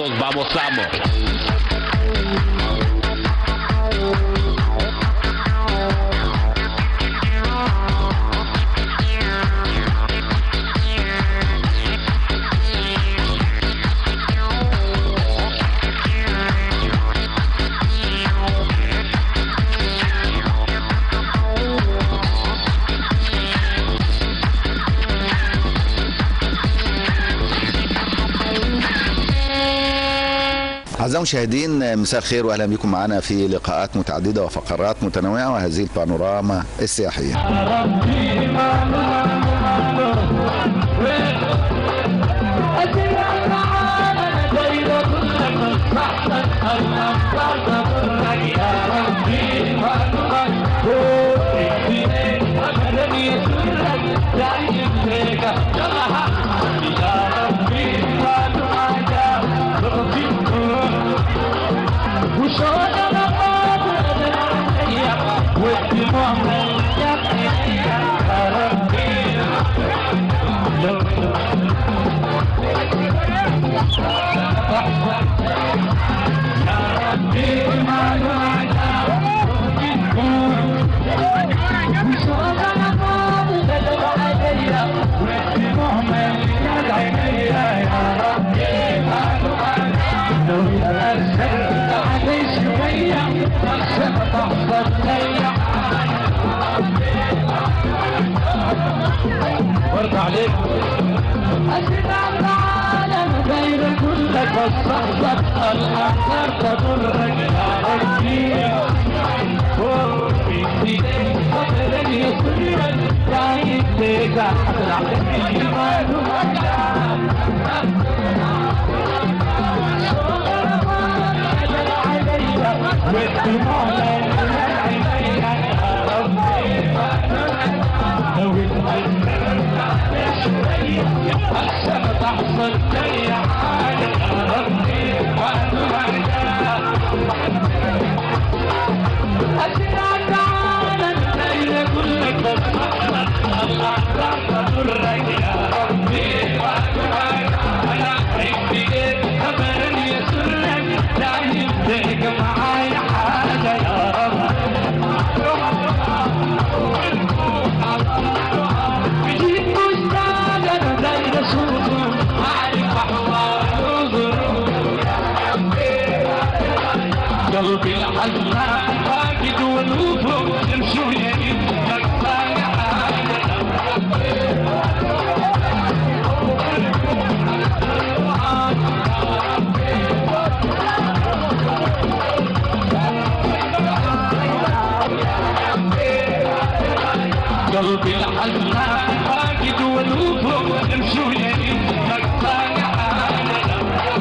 Juntos, vamos, vamos. أعزائي المشاهدين مساء الخير وأهلا بكم معنا في لقاءات متعددة وفقرات متنوعة وهذه البانوراما السياحية برد عليك أسمع العالم غير كلك والصحبة الأحزاب تضرك يا ربي وفي ايديك قدر يسرك تعيد ليك أطلع تحصل اي حاجه يا ربي أسمع تعالى الليل كلك بس الأحزاب تضرك يا ربي أنا أحب خبر يسرك لا يبدأك معايا حاجة يا رب بجيب مشتاقة زي رسول عارف أحواله قلبي الحزان فاقد ونوفه يمشوا يمين مكفاية حاجة قلبي الحزان فاقد ونوفه يمشوا يمين مكفاية حاجة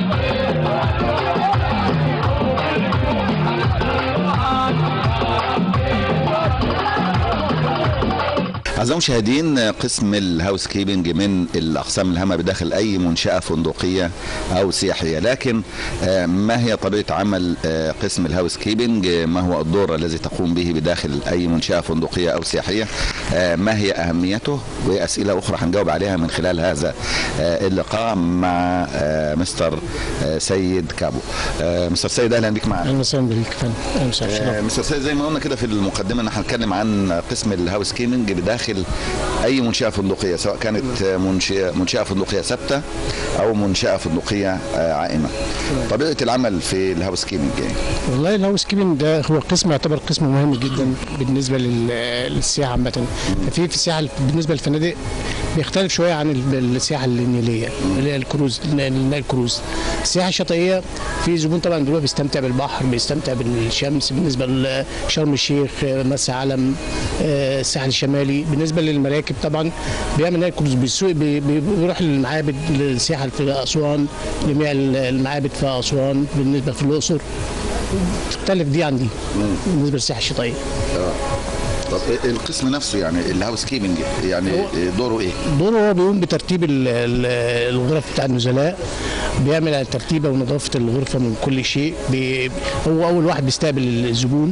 أعزائي المشاهدين قسم الهاوس كيبنج من الأقسام الهامة بداخل أي منشأة فندقية أو سياحية لكن آه، ما هي طبيعة عمل آه، قسم الهاوس كيبنج آه، ما هو الدور الذي تقوم به بداخل أي منشأة فندقية أو سياحية آه، ما هي أهميته وأسئلة أخرى هنجاوب عليها من خلال هذا آه، اللقاء مع آه، مستر آه، سيد كابو آه، مستر سيد أهلا بك معنا اهلا وسهلا بك فندم اهلا وسهلا آه، شرف. مستر سيد زي ما قلنا كده في المقدمه ان احنا هنتكلم عن قسم الهاوس كيمنج بداخل اي منشاه فندقيه سواء كانت آه، منشاه منشاه فندقيه ثابته او منشاه فندقيه آه، عائمه. طبيعه العمل في الهاوس كيمنج يعني والله الهاوس كيبنج ده هو قسم يعتبر قسم مهم جدا بالنسبه لل- للسياحه عامه ففي في السياحه بالنسبه للفنادق بيختلف شويه عن ال- السياحه النيليه اللي هي الكروز النايل كروز السياحه الشاطئيه في زبون طبعا بيروح بيستمتع بالبحر بيستمتع بالشمس بالنسبه لشرم الشيخ آه، مرسى علم آه، الساحل الشمالي بالنسبه للمراكب طبعا بيعمل نايل كروز بيسوق بي- بي- بيروح للمعابد للسياحه في اسوان جميع المعابد في اسوان بالنسبه في الاقصر تختلف دي عن دي بالنسبه للسياحه الشاطئيه طب إيه القسم نفسه يعني الهاوس كيمنج يعني دوره ايه؟ دوره هو بيقوم بترتيب ال- ال- الغرف بتاع النزلاء بيعمل ترتيبه ونظافه الغرفه من كل شيء بي هو اول واحد بيستقبل الزبون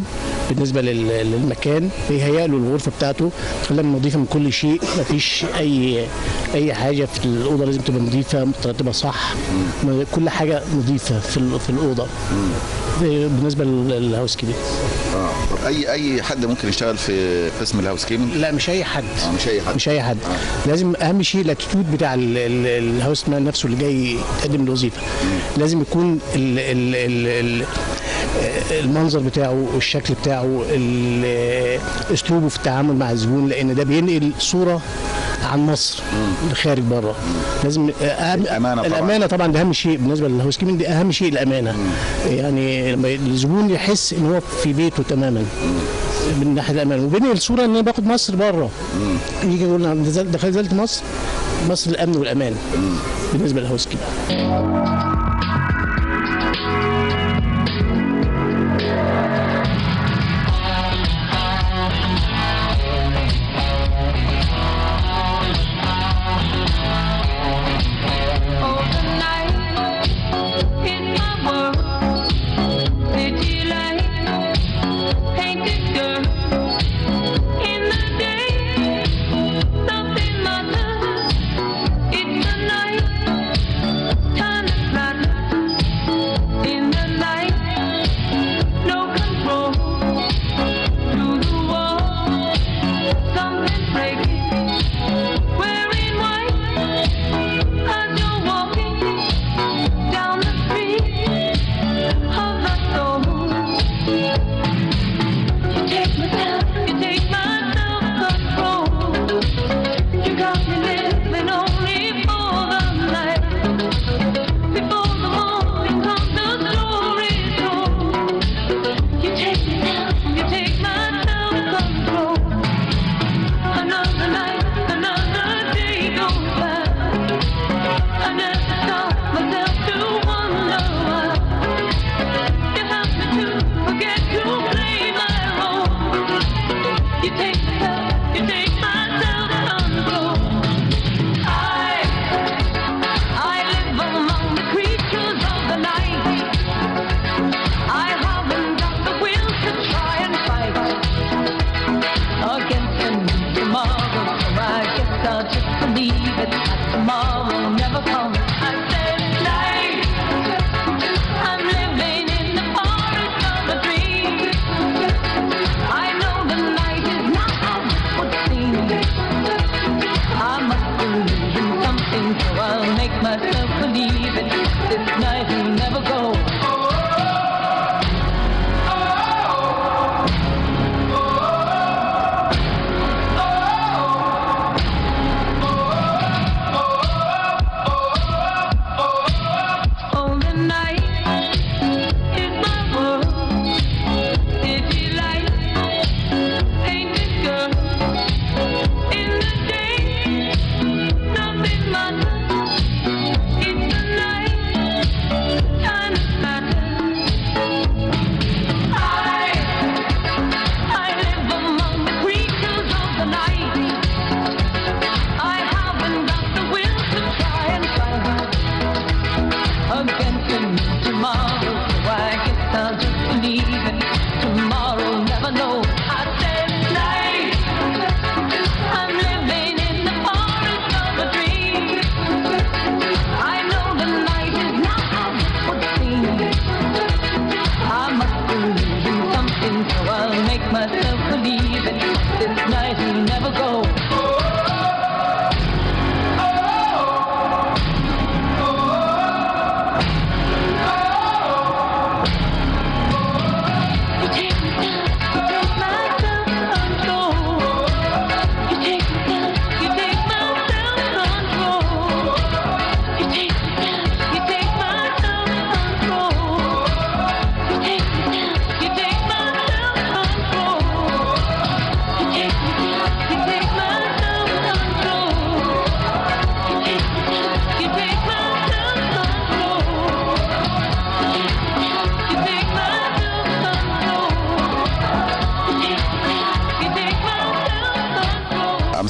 بالنسبه لل- للمكان بيهيأ له الغرفه بتاعته خلاها نظيفه من كل شيء ما فيش اي اي حاجه في الاوضه لازم تبقى نظيفه مترتبه صح م- كل حاجه نظيفه في ال- في الاوضه ده بالنسبه لل- للهاوس كيبنج اه طب اي اي حد ممكن يشتغل في قسم الهاوس كيبنج لا مش اي حد آه، مش اي حد مش اي حد لازم اهم شيء الاتيتيود بتاع ال- ال- الهاوس مان نفسه اللي جاي يقدم الوظيفه لازم يكون ال ال ال ال المنظر بتاعه والشكل بتاعه ال- اسلوبه في التعامل مع الزبون لان ده بينقل صوره عن مصر لخارج بره لازم أهم الأمانة طبعاً. الامانه طبعا ده اهم شيء بالنسبه للهاوس كيبنج دي اهم شيء الامانه يعني لما الزبون يحس ان هو في بيته تماما من ناحيه الامان وبين الصوره ان انا باخد مصر بره يجي يقول انا نزلت دخلت نزلت مصر مصر الامن والامان بالنسبه للهاوس كيبنج Overnight in my world, city lights painted girl. In the day, something matters. It's the night, time to fly.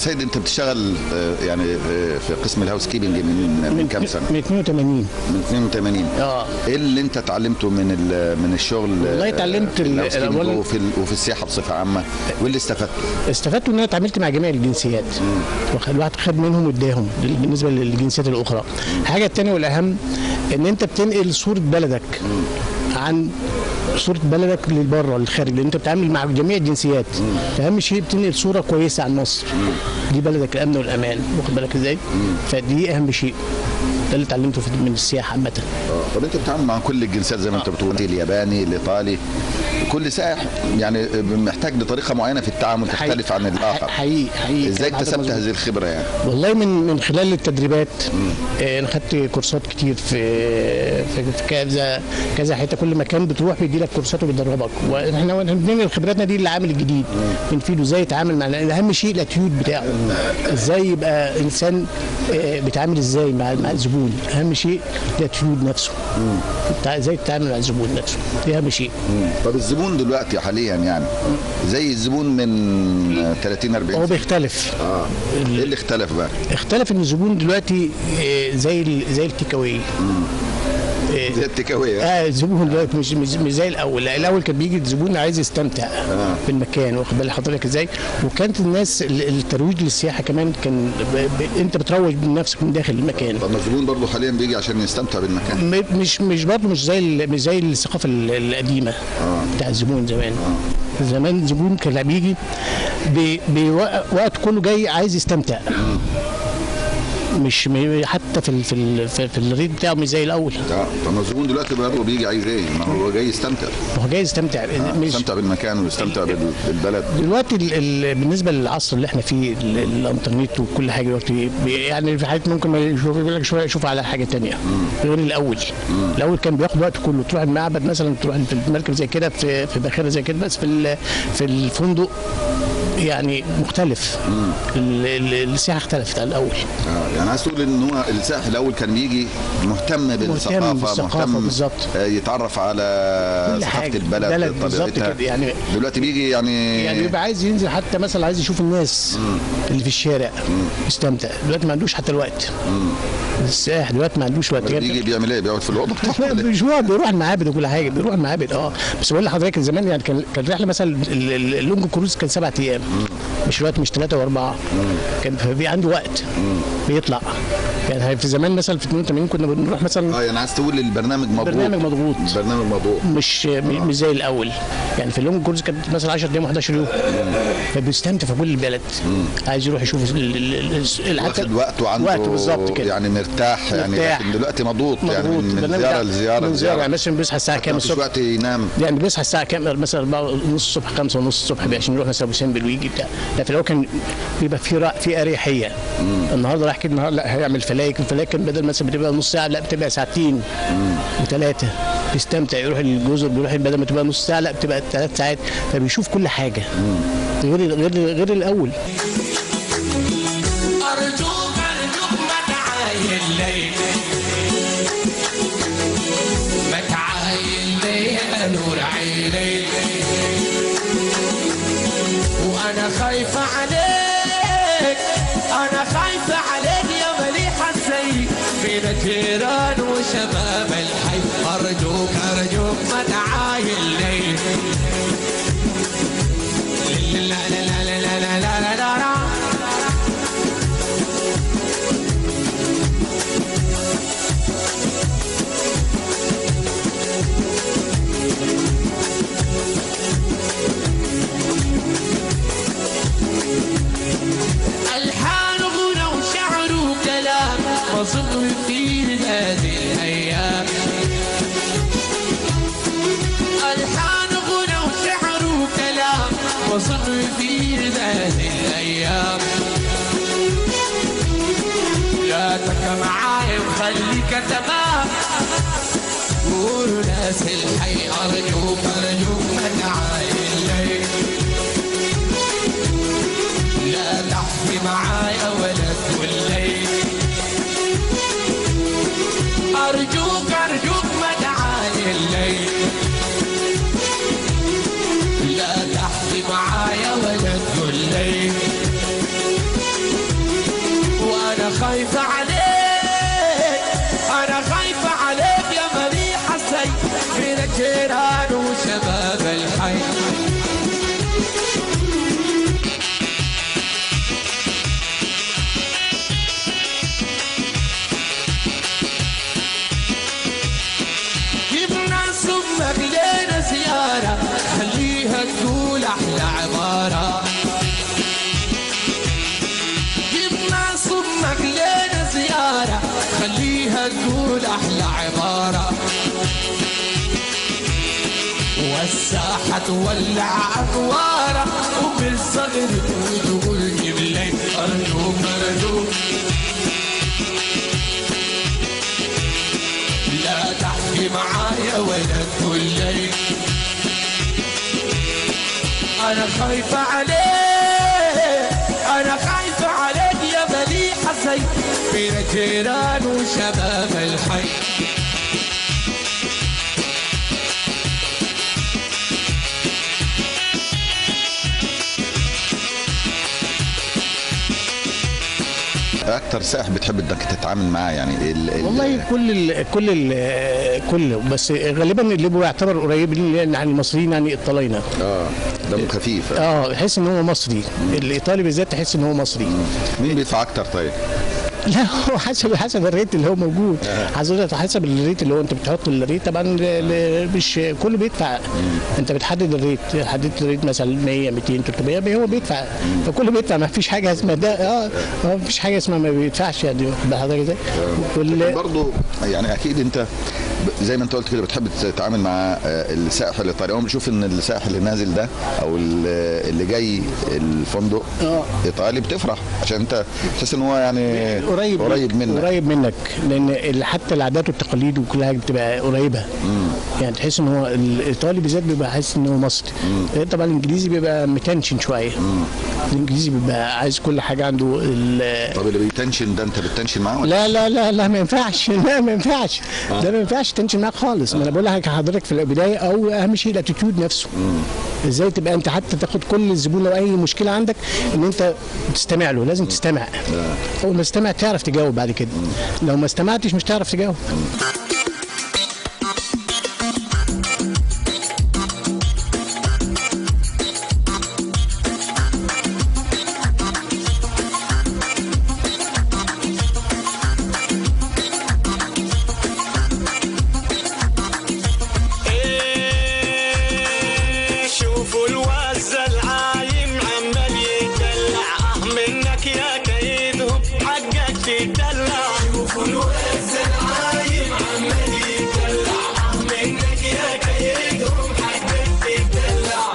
سيد انت بتشتغل آه، يعني آه، في قسم الهاوس كيبنج من من كام سنه من 82 من 82 اه ايه اللي انت اتعلمته من ال- من الشغل والله آه، اتعلمت في ال- الهاوس كيبنج أولاً- وفي ال- وفي السياحه بصفه عامه وايه اللي استفدته استفدت ان انا اتعاملت مع جميع الجنسيات واخد- الواحد خد منهم واداهم بالنسبه للجنسيات الاخرى الحاجه الثانيه والاهم ان انت بتنقل صوره بلدك عن صورة بلدك للبره للخارج لان انت بتتعامل مع جميع الجنسيات اهم شيء بتنقل صوره كويسه عن مصر دي بلدك الامن والامان واخد بالك ازاي فدي اهم شيء ده اللي اتعلمته في- من السياحه عامه اه طب انت بتتعامل مع كل الجنسيات زي ما انت بتقول الياباني الايطالي كل سائح يعني محتاج لطريقه معينه في التعامل تختلف عن الاخر حقيقي حقيقي ازاي كلام حضرتك اكتسبت مظبوط. هذه الخبره يعني والله من من خلال التدريبات آه، انا خدت كورسات كتير في في في كذا كذا حته كل مكان بتروح بيدي لك كورسات وبيدربك واحنا واحنا بننقل خبراتنا دي للعامل الجديد بنفيده ازاي يتعامل مع لأن اهم شيء الاتيود بتاعه ازاي يبقى انسان آه، بيتعامل ازاي مع مع الزبون اهم شيء الاتيود نفسه بتاع- ازاي تتعامل مع الزبون نفسه دي اهم شيء طب الزبون دلوقتي حاليا يعني زي الزبون من 30 40 هو سنة. بيختلف اه ايه اللي اختلف بقى اختلف ان الزبون دلوقتي آه، زي ال- زي التيك أواي. آه، زي التكاوية اه الزبون دلوقتي مش مش مش زي الاول لا الاول كان بيجي الزبون عايز يستمتع آه. بالمكان واخد بال حضرتك ازاي وكانت الناس ال- الترويج للسياحه كمان كان ب... ب... انت بتروج من نفسك من داخل المكان طب ما الزبون برضه حاليا بيجي عشان يستمتع بالمكان م- مش مش برضه مش زي ال- مش زي الثقافه ال- القديمه آه. بتاع الزبون زمان زمان الزبون كان بيجي بي- بي- وقت كله جاي عايز يستمتع مش م- حتى في ال- في ال- في, في الريت بتاعه مش زي الاول اه طب ما الزبون دلوقتي برضه بيجي عايز ايه؟ ما هو جاي يستمتع ما هو جاي يستمتع آه، مش يستمتع بالمكان ويستمتع بال- بالبلد دلوقتي ال ال بالنسبه للعصر اللي احنا فيه ال- الانترنت وكل حاجه دلوقتي بي- يعني في حاجات ممكن ما يشوف يقول لك شويه يشوف على حاجه تانية غير الاول الاول كان بياخد وقت كله تروح المعبد مثلا تروح في المركب زي كده في في باخره زي كده بس في ال- في الفندق يعني مختلف ال- ال- السياحه اختلفت عن الاول اه يعني عايز تقول ان هو السائح الاول كان بيجي مهتم بالثقافه بالثقافة بالظبط. آه، يتعرف على كل ثقافه حاجة. البلد بلد بالظبط طبيعتها. كده، يعني- دلوقتي بيجي يعني يعني بيبقى عايز ينزل حتى مثلا عايز يشوف الناس اللي في الشارع يستمتع دلوقتي ما عندوش حتى الوقت السائح دلوقتي ما عندوش وقت بيجي بيعمل ايه؟ بيقعد في الاوضه لا، مش هو بيروح المعابد وكل حاجه بيروح المعابد اه بس بقول لحضرتك زمان يعني كان كان الرحله مثلا ال- ال- اللونج كروز كان سبع ايام مش الوقت مش ثلاثه واربعه كان في عنده وقت بيطلع يعني في زمان مثلا في 82 كنا بنروح مثلا اه يعني عايز تقول البرنامج مضغوط برنامج مضغوط. برنامج مضغوط مش مش زي الاول يعني في اللونج كروز كانت مثلا 10 ايام 11 يوم فبيستمتع في كل البلد عايز يروح يشوف ال- ال- ال- حتى واخد وقته عنده وقته بالظبط كده يعني مرتاح يعني مرتاح. لكن دلوقتي مضغوط يعني مضغوط من البرنامج زياره ده- لزياره من زياره لزياره يعني مثلا بيصحى الساعه كام مفيش الصبح وقت ينام يعني بيصحى الساعه كام مثلا 4 ونص الصبح 5 ونص الصبح عشان يروح مثلا ابو سمبل ويجي بتاع لا في الاول كان بيبقى في رأ... في اريحيه النهارده رايح كده النهارده لا هيعمل فلايك الفلايك كان بدل مثلا بتبقى نص ساعه لا بتبقى ساعتين وثلاثه بيستمتع يروح الجزر بيروح بدل ما تبقى نص ساعه لا بتبقى ثلاث ساعات فبيشوف كل حاجه غير غير غير الاول أرجوك أرجوك ما تعاين لي ما تعاين لي يا نور عيني وأنا خايفة عليك أنا خايفة عليك يا مليح الزي بين جيران وشباب الحي أرجوك أرجوك ما تعاين لي لا لا لا لا لا لا لا لا لا ألحان غنى وشعر وكلام وصدق في هذه الأيام ألحان غنى وشعر وكلام وصدق في هذه الأيام لا تك معاي وخليك تمام قولوا ناس الحي أرجوك أرجوك ما تعاين لي لا تحكي معايا ولا تقول لي أرجوك أرجوك ما تعاين لي لا تحكي معايا ولا تقول لي الساحة تولع أنوارها وبالصغر تقول جيب لي أرجوك أرجوك لا تحكي معايا ولا تقول لي أنا خايفة عليك أنا خايفة عليك يا مليحة زي بين الجيران وشباب الحي اكتر سائح بتحب انك تتعامل معاه يعني ال ال والله كل ال كل ال كل بس غالبا اللي بيعتبر قريب لي عن المصريين يعني الطلاينه اه دمه خفيف اه تحس ان هو مصري الايطالي بالذات تحس ان هو مصري مين بيدفع اكتر طيب؟ لا هو حسب حسب الريت اللي هو موجود حسب حسب الريت اللي هو انت بتحط الريت طبعا ل- ل- مش كله بيدفع انت بتحدد الريت حددت الريت مثلا 100 200 300 هو بيدفع فكله بيدفع ما فيش حاجه اسمها ده اه ما فيش حاجه اسمها ما بيدفعش يعني بحضرتك ازاي كل برضه يعني اكيد انت ب- زي ما انت قلت كده بتحب تتعامل مع آه، السائح الايطالي هم بيشوف ان السائح اللي نازل ده او ال- اللي جاي الفندق آه. ايطالي بتفرح عشان انت تحس ان هو يعني قريب قريب منك قريب منك لان ال- حتى العادات والتقاليد وكل حاجه بتبقى قريبه يعني تحس ان هو الايطالي بالذات بيبقى حاسس ان هو مصري طبعا الانجليزي بيبقى متنشن شويه الانجليزي بيبقى عايز كل حاجه عنده ال- طب اللي بيتنشن ده انت بتتنشن معاه ولا لا لا لا لا ما ينفعش لا ما ينفعش ده ما ينفعش تنشن معاك خالص ما انا بقول لك حضرتك في البدايه او اهم شيء الاتيتيود نفسه ازاي تبقى انت حتى تاخد كل الزبون لو اي مشكله عندك ان انت تستمع له لازم تستمع اول ما تستمع تعرف تجاوب بعد كده لو ما استمعتش مش تعرف تجاوب شوفوا الوزة العايم عمال يدلع اه منك يا كيدهم حقك تدلع شوفوا الوزة العايم عمال يدلع اه منك يا كيدهم حقك تدلع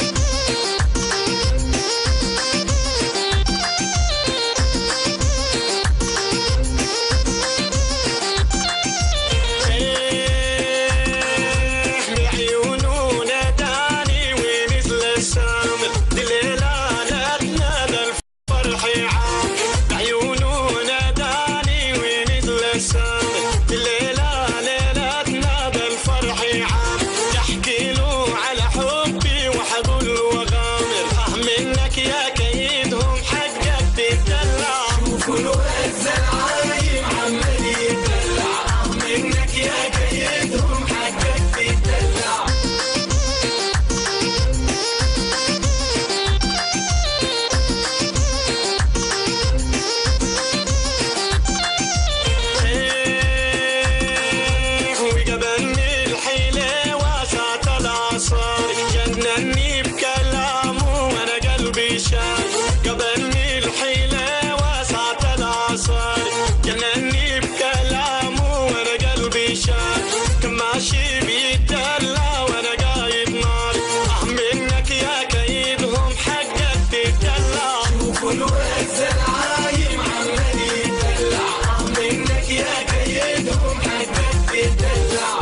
بعيونه ناداني ونزل السامر دليلة نادى الفرح عام بعيونه ناداني ونزل السامر دليلة ليلة نادى الفرح عام تحكي له على حبي وحقول له وغامر اه منك يا كيدهم حقك تدلع شوفوا الوز العايم عمال يدلع اه منك يا كيدهم حقك تدلع وقبلني الحيلة واسعة العصار جنني بكلامه وانا قلبي شاف قبلني الحيلة واسعة العصار جنني بكلامه وانا قلبي شاف كان ماشي بيتدلع وانا قايد نار اه منك يا كيدهم حقك تدلع شوفوا الوز العايم عمال يدلع اه منك يا كيدهم حقك تدلع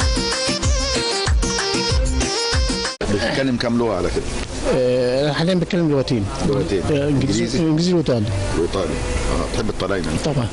بتتكلم كام لغه على كده؟ آه، انا حاليا بتكلم لغتين لغتين. آه، انجليزي إنجليزي؟ انجليزي وايطالي وايطالي اه بتحب الطلاينه انت. طبعا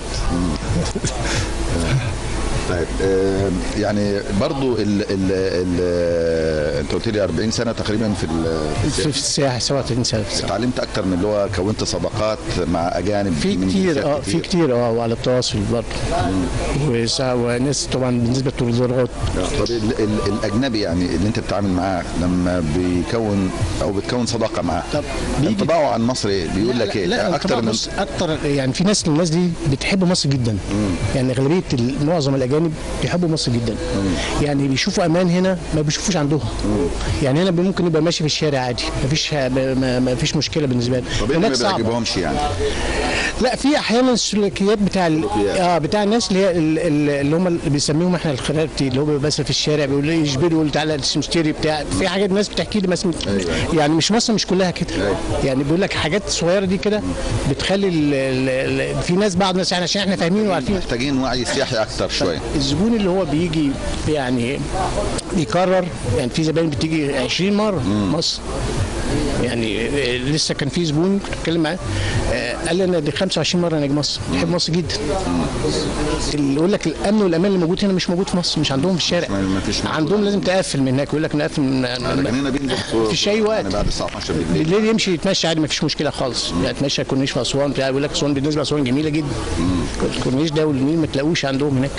طيب آه، يعني برضو ال ال ال انت قلت لي 40 سنه تقريبا في ال- في في السياحة. في السياحه 37 سنه في السياحه اتعلمت اكتر من اللي هو كونت صداقات مع اجانب في من كتير جنسيات اه في كتير اه وعلى التواصل برضه وسا- وناس طبعا بالنسبه للزرغات طب ال ال الاجنبي يعني اللي انت بتتعامل معاه لما بيكون او بتكون صداقه معاه طب بيجي- انطباعه عن مصر ايه؟ بيقول لك ايه؟ لا اكتر من بص اكتر يعني في ناس الناس دي بتحب مصر جدا يعني اغلبيه ال- معظم الاجانب بيحبوا مصر جدا يعني بيشوفوا امان هنا ما بيشوفوش عندهم يعني هنا ممكن يبقى ماشي في الشارع عادي ما فيش ما ما فيش مشكله بالنسبه له طب ايه اللي ما هناك صعبة. بيعجبهمش يعني؟ لا في احيانا السلوكيات بتاع ال... سلوكيات. اه بتاع الناس اللي هي ال- ال- اللي هم اللي بيسميهم احنا الخرابتي اللي هو بيبقى مثلا في الشارع بيقول لي يجبروا يقول تعالى تشتري بتاع في حاجات ناس بتحكي لي مثلا أيوة. يعني مش مصر مش كلها كده أيوة. يعني بيقول لك حاجات صغيره دي كده بتخلي ال... ال... ال... في ناس بعض الناس يعني عشان احنا فاهمين وعارفين محتاجين وعي سياحي اكتر شويه الزبون اللي هو بيجي يعني بيكرر يعني في زباين بتيجي 20 مره مصر يعني آه، لسه كان في زبون كنت بتكلم معاه آه، قال لي انا دي 25 مره انا اجي مصر بحب مصر جدا اللي يقول لك الامن والامان اللي موجود هنا مش موجود في مصر مش عندهم في الشارع ما- ما فيش موجود. عندهم لازم تقفل من هناك يقول لك نقفل من لكن هنا بينزل في اي وقت يعني بعد الساعه 12 بالليل بالليل يمشي يتمشى عادي ما فيش مشكله خالص يعني يتمشى كورنيش في اسوان بتاع يقول لك اسوان بالنسبه لاسوان جميله جدا الكورنيش ده والنيل ما تلاقوش عندهم هناك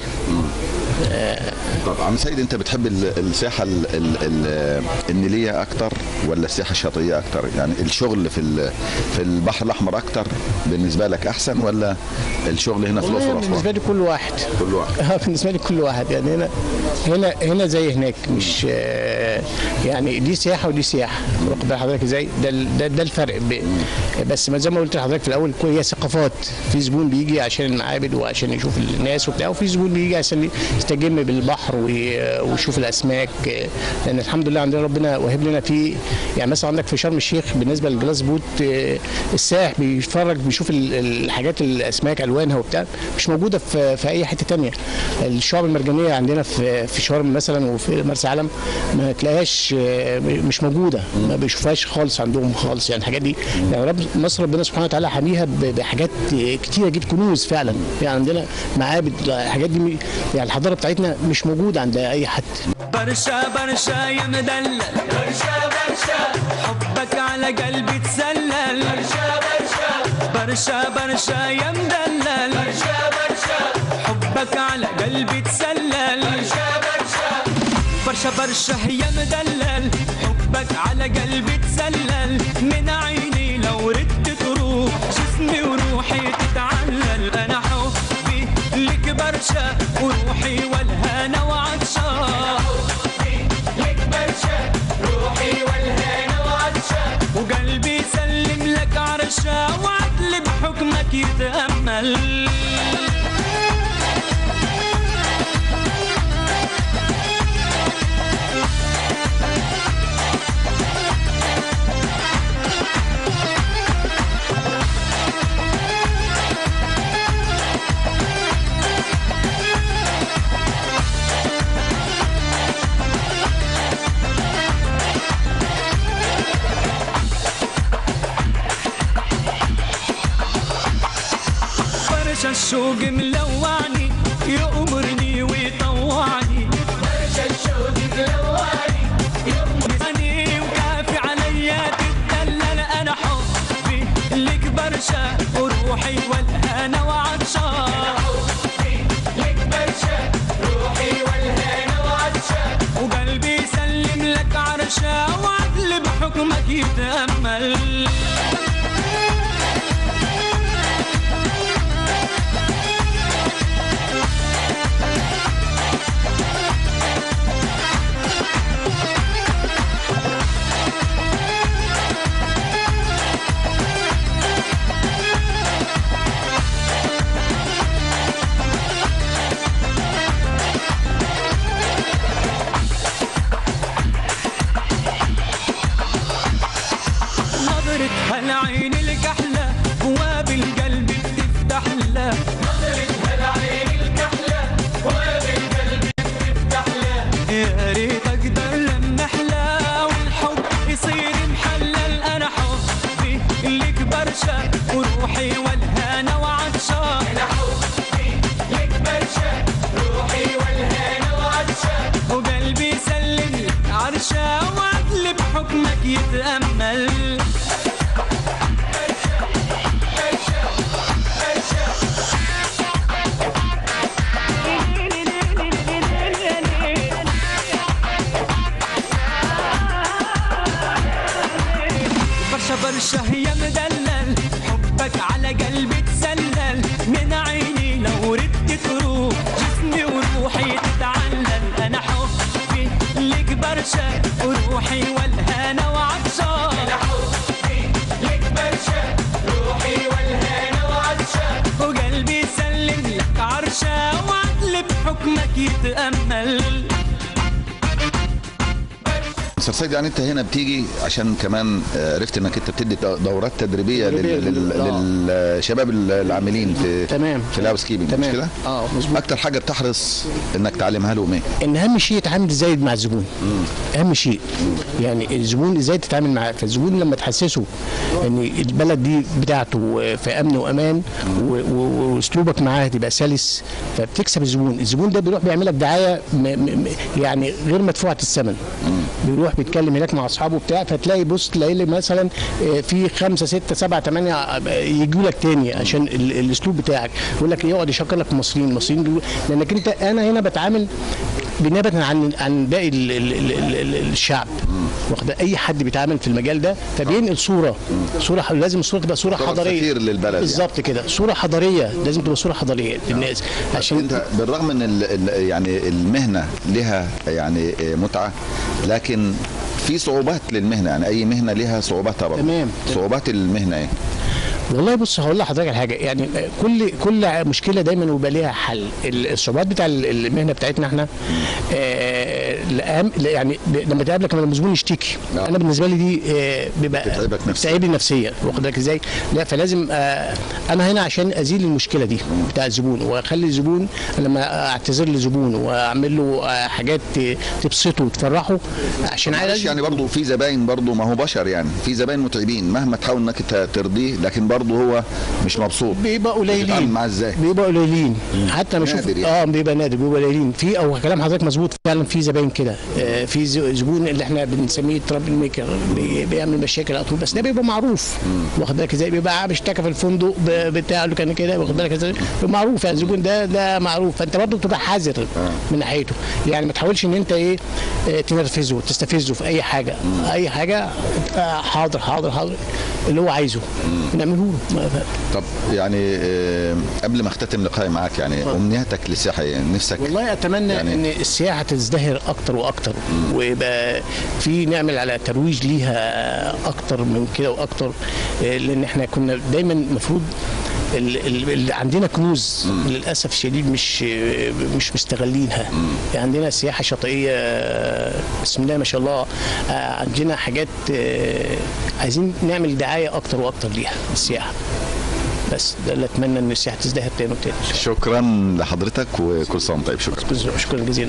طب عم سيد انت بتحب ال- السياحه ال- ال- ال- النيليه اكتر ولا السياحه الشاطئيه اكتر يعني الشغل في ال- في البحر الاحمر اكتر بالنسبه لك احسن ولا الشغل هنا في والله الاقصر بالنسبه واسوان لي كل واحد كل واحد اه بالنسبه لي كل واحد يعني هنا هنا هنا زي هناك مش آه، يعني دي سياحه ودي سياحه واخد بال حضرتك ازاي ده ال- ده, ده الفرق ب- بس ما زي ما قلت لحضرتك في الاول كل هي ثقافات في زبون بيجي عشان المعابد وعشان يشوف الناس وبتاع وفي زبون بيجي عشان يستجم بالبحر وي- ويشوف الاسماك آه، لان الحمد لله عندنا ربنا وهب لنا في يعني مثلا عندك في شرم الشيخ بالنسبه للجلاس بوت آه، السائح بيتفرج بيشوف ال- الحاجات الاسماك الوانها وبتاع مش موجوده في في اي حته تانية الشعب المرجانيه عندنا في في شرم مثلا وفي مرسى علم ما تلاقيهاش آه، مش موجوده ما بيشوفهاش خالص عندهم خالص يعني الحاجات دي يعني رب مصر ربنا سبحانه وتعالى حاميها ب- بحاجات كتيره جدا كنوز فعلا يعني عندنا معابد الحاجات دي م- يعني الحضاره بتاعتنا مش موجوده عند اي حد برشا برشا يا مدلل برشا برشا حبك على قلبي تسلل برشا برشا برشا برشا يا مدلل برشا برشا حبك على قلبي تسلل برشا برشا برشا برشا يا مدلل حبك على قلبي تسلل من عيني لو ردت تروح جسمي وروحي تتعلل انا حبي لك برشا وروحي والهنا وعطشان لك برشا روحي والهنا وعطشان وقلبي يسلم لك عرشا وعدل بحكمك يتأمل برشا الشوق ملوعني يأمرني ويطوعني برشا الشوق ملوعني يأمرني وكافي عليا تتدلل انا حبي لك برشا وروحي والهنا وعطشان لك برشا روحي والهنا وعطشان وقلبي يسلم لك عرشا وعدل بحكمك يتأمل نظرة هالعين الكحلة بواب القلب بتفتح له نظرة هالعين الكحلة بواب القلب بتفتح له يا ريت اقدر لما احلى والحب يصير محلل انا حبي لك برشا وروحي والهنا وعطشان انا حبي لك برشا روحي والهنا وعطشان وقلبي يسلم لك عرشا وعدل بحكمك يتأمل برشا برشا يا مدلل حبك على قلبي تسلل من عيني لو ردت تروح جسمي وروحي تتعلل انا حبي لك برشا وروحي والهنا وعطشان انا حبي لك برشا روحي والهنا وعطشان حكمك يتأمل مستر سيد يعني انت هنا بتيجي عشان كمان آه، عرفت انك انت بتدي دورات تدريبيه تدريبية لل- لل- لل- للشباب العاملين في تمام. في الهاوس كيبنج مش تمام. كده؟ اه مظبوط اكتر حاجه بتحرص انك تعلمها لهم ايه؟ ان اهم شيء يتعامل ازاي مع الزبون اهم شيء يعني الزبون ازاي تتعامل معاه فالزبون لما تحسسه ان البلد دي بتاعته في امن وامان و- و- واسلوبك معاه تبقى سلس فبتكسب الزبون الزبون ده بيروح بيعمل لك دعايه م م م- يعني غير مدفوعه الثمن بيروح بيتكلم هناك مع اصحابه بتاع فتلاقي بص تلاقي لي مثلا آه، في خمسه سته سبعه ثمانيه يجوا لك تاني عشان ال- الاسلوب بتاعك يقول لك يقعد يشكر لك المصريين المصريين دول لانك انت انا هنا بتعامل بنيابه عن عن باقي ال- ال- ال- ال- ال- الشعب واخد اي حد بيتعامل في المجال ده فبينقل صوره صوره ح- لازم الصوره تبقى صوره صورة حضاريه سفير للبلد يعني. بالظبط كده صوره حضاريه لازم تبقى صوره حضاريه للناس عشان انت بالرغم ان ال- ال- يعني المهنه لها يعني آه، متعه لكن في صعوبات للمهنه يعني اي مهنه لها صعوباتها برضه تمام. صعوبات المهنه ايه؟ والله بص هقول لحضرتك على حاجه يعني كل كل مشكله دايما ويبقى ليها حل الصعوبات بتاع المهنه بتاعتنا احنا آه، الأهم- يعني ب- لما تقابلك لما الزبون يشتكي نعم. انا بالنسبه لي دي آه، بيبقى بتتعبك نفسيا. بتتعبني نفسيا واخد بالك ازاي؟ لا فلازم آه، انا هنا عشان ازيل المشكله دي بتاع الزبون واخلي الزبون لما اعتذر لزبون واعمل له آه، حاجات ت- تبسطه وتفرحه عشان معلش عايز يعني برضه في زباين برضه ما هو بشر يعني في زباين متعبين مهما تحاول انك انت ترضيه لكن برضه هو مش مبسوط بيبقى قليلين بتتعامل معاه ازاي؟ بيبقى قليلين حتى ما اشوف نادر يعني. اه بيبقى نادر بيبقى قليلين في او كلام حضرتك مظبوط فعلا في زباين كده آه في ز- زبون اللي احنا بنسميه ترابل ميكر بي- بيعمل مشاكل على طول بس ده بيبقى معروف واخد بالك ازاي بيبقى قاعد اشتكى في الفندق ب- بتاعه اللي كان كده واخد بالك ازاي بيبقى معروف يعني الزبون ده ده معروف فانت برضه بتبقى حذر من ناحيته يعني ما تحاولش ان انت ايه آه، تنرفزه تستفزه في اي حاجه اي حاجه آه، حاضر حاضر حاضر اللي هو عايزه نعمله له ما- طب يعني آه، قبل ما اختتم لقائي معاك يعني امنياتك للسياحه ايه؟ نفسك والله اتمنى يعني- يعني ان السياحه تزدهر اكتر واكتر ويبقى في نعمل على ترويج ليها اكتر من كده واكتر آه، لان احنا كنا دايما المفروض اللي عندنا كنوز للاسف الشديد مش آه، مش مستغلينها يعني عندنا سياحه شاطئيه آه، بسم الله ما شاء الله آه، عندنا حاجات آه، عايزين نعمل دعايه اكتر واكتر ليها السياحه بس ده اللي اتمنى ان السياحه تزدهر تاني وتاني شكرا لحضرتك وكل سنه وأنت طيب شكرا شكرا جزيلا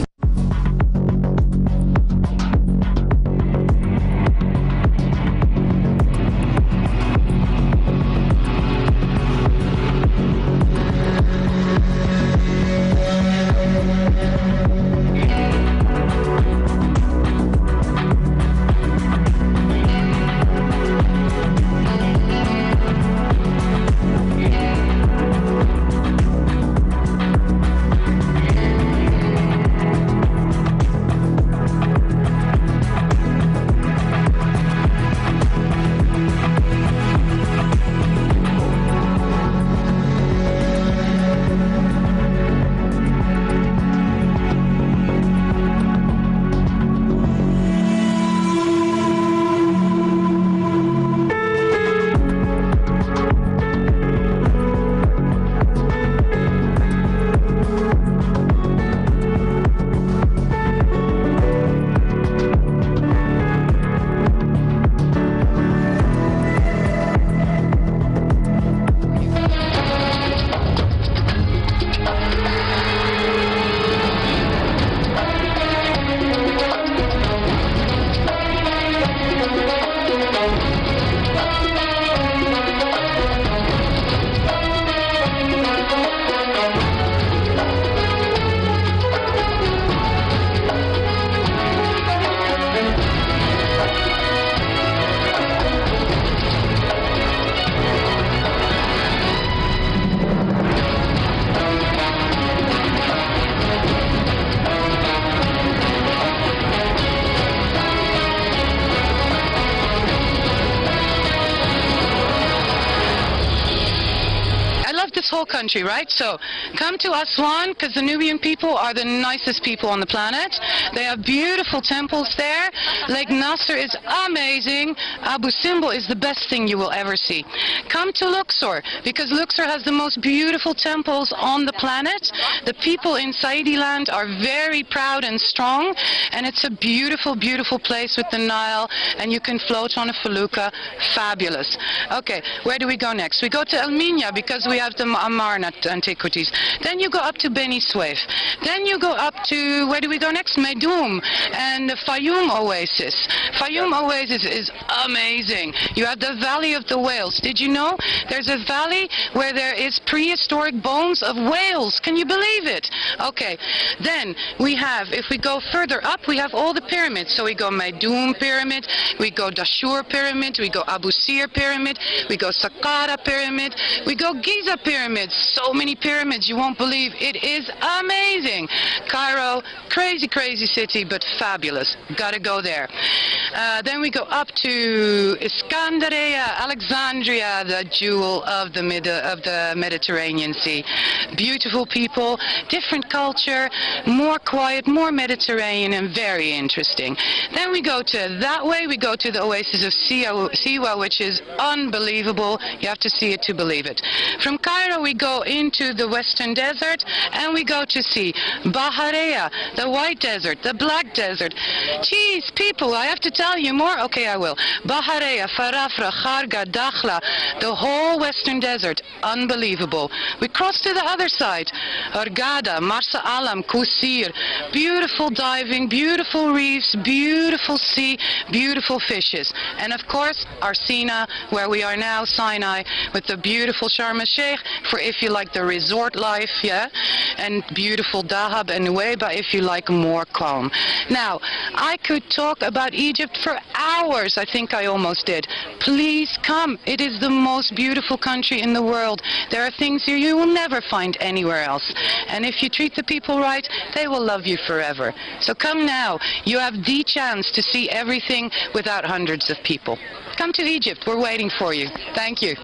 country, right? So come to Aswan because the Nubian people are the nicest people on the planet. They have beautiful temples there. Lake Nasser is amazing. Abu Simbel is the best thing you will ever see. Come to Luxor because Luxor has the most beautiful temples on the planet. The people in Saidi land are very proud and strong, and it's a beautiful, beautiful place with the Nile, and you can float on a felucca. Fabulous. Okay, where do we go next? We go to Elminia because we have the Amarna antiquities. Then you go up to Beni Suef. Then you go up to, where do we go next? Meidum and the Fayum Oasis. Fayum Oasis is amazing. You have the Valley of the Whales. Did you know there's a valley where there is prehistoric bones of whales? Can you believe it? Okay, then we have, if we go further up, we have all the pyramids. So we go Meidum Pyramid, we go Dashur Pyramid, we go Abu Sir Pyramid, we go Saqqara Pyramid, we go Giza Pyramid. So many pyramids, you won't believe. It is amazing. Cairo, crazy, crazy city, but fabulous. Gotta go there. Uh, then we go up to Iskandaria, Alexandria, the jewel of the mid of the Mediterranean Sea. Beautiful people, different culture, more quiet, more Mediterranean, and very interesting. Then we go to that way. We go to the oasis of Siwa, Siwa, which is unbelievable. You have to see it to believe it. From Cairo, we go into the Western Desert, and we go to see Baharea, the White Desert, the Black Desert. Geez, people, I have to tell you more. Okay, I will. Baharea, Farafra, Kharga, Dakhla, the whole Western Desert, unbelievable. We cross to the other side, Argada, Marsa Alam, Kusir, beautiful diving, beautiful reefs, beautiful sea, beautiful fishes, and of course Arsina, where we are now, Sinai, with the beautiful Sharm el-Sheikh for if you like the resort life, yeah, and beautiful Dahab and Nueva if you like more calm. Now, I could talk about Egypt for hours. I think I almost did. Please come. It is the most beautiful country in the world. There are things here you will never find anywhere else. And if you treat the people right, they will love you forever. So come now. You have the chance to see everything without hundreds of people. Come to Egypt. We're waiting for you. Thank you.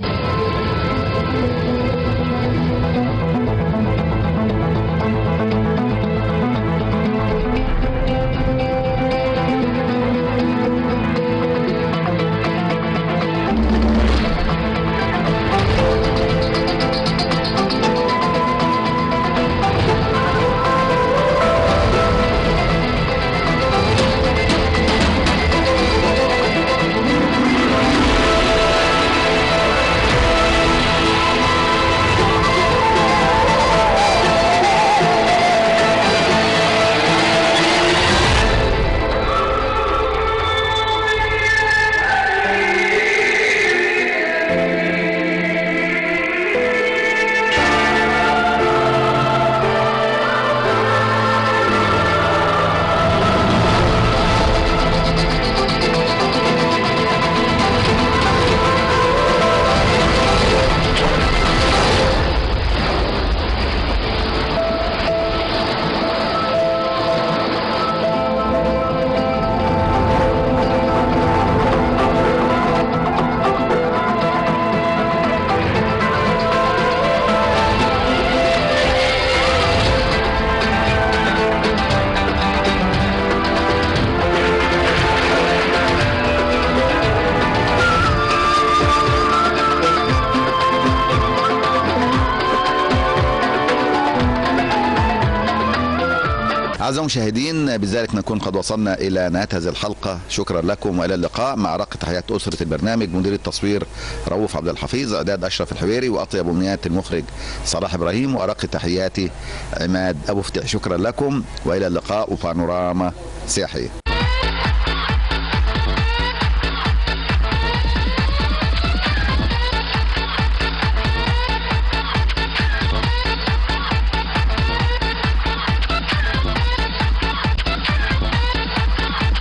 أعزائي المشاهدين بذلك نكون قد وصلنا إلى نهاية هذه الحلقة شكرا لكم وإلى اللقاء مع رق تحيات أسرة البرنامج مدير التصوير رؤوف عبد الحفيظ إعداد أشرف الحويري وأطيب أمنيات المخرج صلاح إبراهيم وأرق تحياتي عماد أبو فتح شكرا لكم وإلى اللقاء وبانوراما سياحية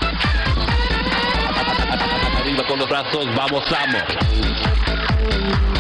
Arriba con los brazos, vamos, vamos.